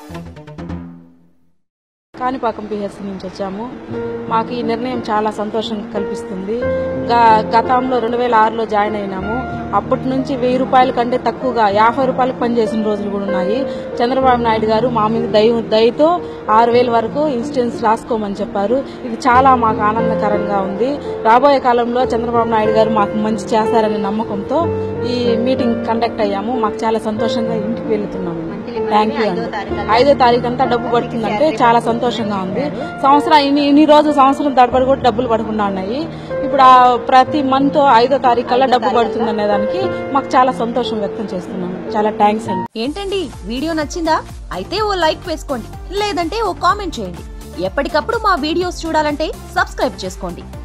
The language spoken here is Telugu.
కాణిపాకం పిహెచ్సి నుంచి వచ్చాము మాకు ఈ నిర్ణయం చాలా సంతోషం కల్పిస్తుంది గ- గతంలో రెండు వేల ఆరులో జాయిన్ అయినాము అప్పటి నుంచి వెయ్యి రూపాయల కంటే తక్కువగా యాభై రూపాయలకు పనిచేసిన రోజులు కూడా ఉన్నాయి చంద్రబాబు నాయుడు గారు మా మీద దయ దయతో ఆరు వేల వరకు ఇన్సూరెన్స్ రాసుకోమని చెప్పారు ఇది చాలా మాకు ఆనందకరంగా ఉంది రాబోయే కాలంలో చంద్రబాబు నాయుడు గారు మాకు మంచి చేస్తారనే నమ్మకంతో ఈ మీటింగ్ కండక్ట్ అయ్యాము మాకు చాలా సంతోషంగా ఇంటికి వెళ్తున్నాము థ్యాంక్ యూ అండి ఐదో తారీఖు అంతా డబ్బు పడుతుందంటే చాలా సంతోషంగా ఉంది సంవత్సరం ఇన్ని ఇన్ని రోజులు సంవత్సరం తడబడి కూడా డబ్బులు పడకుండా ఉన్నాయి ఇప్పుడు ఆ ప్రతి మంత్ ఐదో తారీఖు కల్లా డబ్బు పడుతుంది అనే దానికి మాకు చాలా సంతోషం వ్యక్తం చేస్తున్నాం చాలా థ్యాంక్స్ అండి ఏంటండి వీడియో నచ్చిందా అయితే ఓ లైక్ వేసుకోండి లేదంటే ఓ కామెంట్ చేయండి ఎప్పటికప్పుడు మా వీడియోస్ చూడాలంటే సబ్స్క్రైబ్ చేసుకోండి